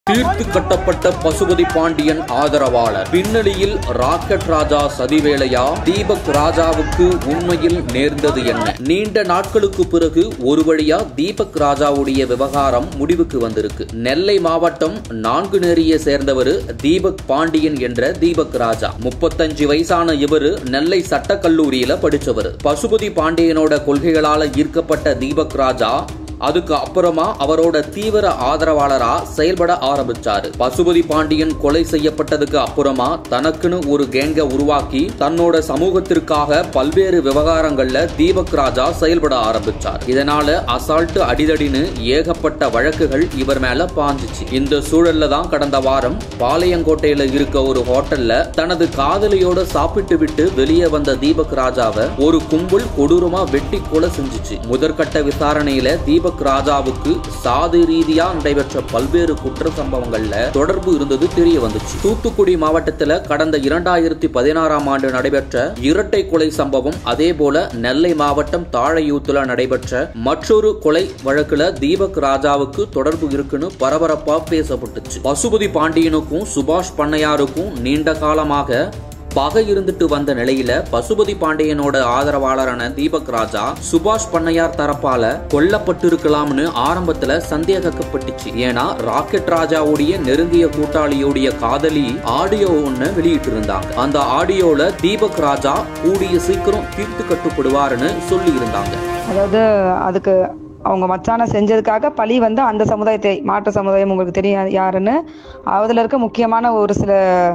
தீர்த்து கட்டப்பட்ட பசுபதி பாண்டியன் ஆதரவாளர் பின்னணியில் ராக்கெட் ராஜா சதிவேலையா தீபக் ராஜாவுக்கு உண்மையில் நேர்ந்தது என்ன நீண்ட நாட்களுக்கு பிறகு ஒரு வழியா தீபக் ராஜாவுடைய விவகாரம் முடிவுக்கு வந்திருக்கு நெல்லை மாவட்டம் நான்கு நேரிய சேர்ந்தவர் தீபக் பாண்டியன் என்ற தீபக் ராஜா முப்பத்தஞ்சு வயசான இவரு நெல்லை சட்டக்கல்லூரியில படிச்சவர் பசுபதி பாண்டியனோட கொள்கைகளால ஈர்க்கப்பட்ட தீபக் ராஜா அதுக்கு அப்புறமா அவரோட தீவிர ஆதரவாளரா செயல்பட ஆரம்பிச்சாரு பசுபதி பாண்டியன் கொலை செய்யப்பட்டதுக்கு அப்புறமா தனக்குன்னு ஒரு கேங்க உருவாக்கி தன்னோட சமூகத்திற்காக பல்வேறு விவகாரங்கள்ல தீபக் ராஜா செயல்பட ஆரம்பிச்சார் இதனால அசால்ட் அடிதடின்னு ஏகப்பட்ட வழக்குகள் இவர் மேல பாஞ்சிச்சு இந்த சூழல்ல தான் கடந்த வாரம் பாளையங்கோட்டையில இருக்க ஒரு ஹோட்டல்ல தனது காதலியோட சாப்பிட்டு விட்டு வெளியே வந்த தீபக் ராஜாவை ஒரு கும்பல் கொடூரமா வெட்டி கொலை செஞ்சுச்சு முதற்கட்ட விசாரணையில தீபக் ராஜாவுக்கு சாதி ரீதியா நடைபெற்ற பல்வேறு குற்ற சம்பவங்கள்ல தொடர்பு இருந்தது தெரிய வந்துச்சு தூத்துக்குடி மாவட்டத்துல கடந்த இரண்டாயிரத்தி பதினாறாம் ஆண்டு நடைபெற்ற இரட்டை கொலை சம்பவம் அதே போல நெல்லை மாவட்டம் தாழையூத்துல நடைபெற்ற மற்றொரு கொலை வழக்குல தீபக் ராஜாவுக்கு தொடர்பு இருக்குன்னு பரபரப்பா பேசப்பட்டுச்சு பசுபதி பாண்டியனுக்கும் சுபாஷ் பண்ணையாருக்கும் நீண்ட காலமாக பகை இருந்துட்டு வந்த நிலையில பசுபதி பாண்டியனோட ஆதரவாளரான தீபக் ராஜா சுபாஷ் பண்ணையார் தரப்பால கொல்லப்பட்டிருக்கலாம்னு ஆரம்பத்துல சந்தேகிக்கப்பட்டுச்சு ஏன்னா ராக்கெட் ராஜாவுடைய நெருங்கிய கூட்டாளியுடைய காதலி ஆடியோ ஒண்ணு வெளியிட்டு இருந்தாங்க அந்த ஆடியோல தீபக் ராஜா கூடிய சீக்கிரம் தீர்த்து கட்டுப்படுவாருன்னு சொல்லி இருந்தாங்க அதாவது அதுக்கு அவங்க மச்சான செஞ்சதுக்காக பழி வந்து அந்த சமுதாயத்தை மாற்று சமுதாயம் உங்களுக்கு தெரியும் யாருன்னு அதில் இருக்க முக்கியமான ஒரு சில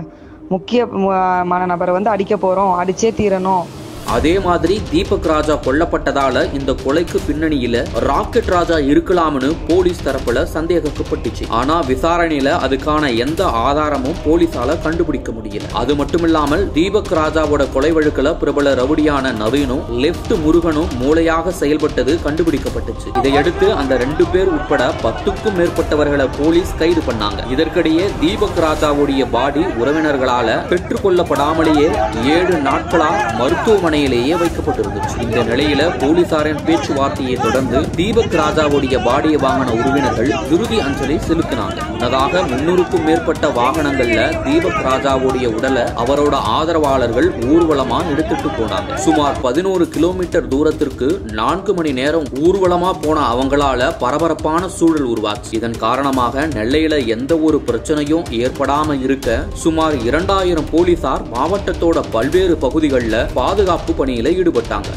முக்கியமான நபரை வந்து அடிக்க போகிறோம் அடிச்சே தீரணும் அதே மாதிரி தீபக் ராஜா கொல்லப்பட்டதால இந்த கொலைக்கு பின்னணியில ராக்கெட் ராஜா இருக்கலாம்னு போலீஸ் தரப்புல சந்தேகிக்கப்பட்டுச்சு ஆனா விசாரணையில அதுக்கான எந்த ஆதாரமும் போலீசால கண்டுபிடிக்க முடியல அது மட்டுமில்லாமல் தீபக் ராஜாவோட கொலை வழக்குல பிரபல ரவுடியான நவீனும் லெப்ட் முருகனும் மூளையாக செயல்பட்டது கண்டுபிடிக்கப்பட்டுச்சு இதையடுத்து அந்த ரெண்டு பேர் உட்பட பத்துக்கும் மேற்பட்டவர்களை போலீஸ் கைது பண்ணாங்க இதற்கிடையே தீபக் ராஜாவுடைய பாடி உறவினர்களால பெற்றுக்கொள்ளப்படாமலேயே ஏழு நாட்களா மருத்துவமனை மனையிலேயே வைக்கப்பட்டிருந்துச்சு இந்த நிலையில போலீசாரின் பேச்சுவார்த்தையை தொடர்ந்து தீபக் ராஜாவுடைய பாடியை வாங்கின உறவினர்கள் இறுதி அஞ்சலி செலுத்தினாங்க முன்னதாக முன்னூறுக்கும் மேற்பட்ட வாகனங்கள்ல தீபக் ராஜாவுடைய உடலை அவரோட ஆதரவாளர்கள் ஊர்வலமா எடுத்துட்டு போனாங்க சுமார் பதினோரு கிலோமீட்டர் தூரத்திற்கு நான்கு மணி நேரம் ஊர்வலமா போன அவங்களால பரபரப்பான சூழல் உருவாச்சு இதன் காரணமாக நெல்லையில எந்த ஒரு பிரச்சனையும் ஏற்படாம இருக்க சுமார் இரண்டாயிரம் போலீசார் மாவட்டத்தோட பல்வேறு பகுதிகளில் பாதுகாப்பு பணியில ஈடுபட்டாங்க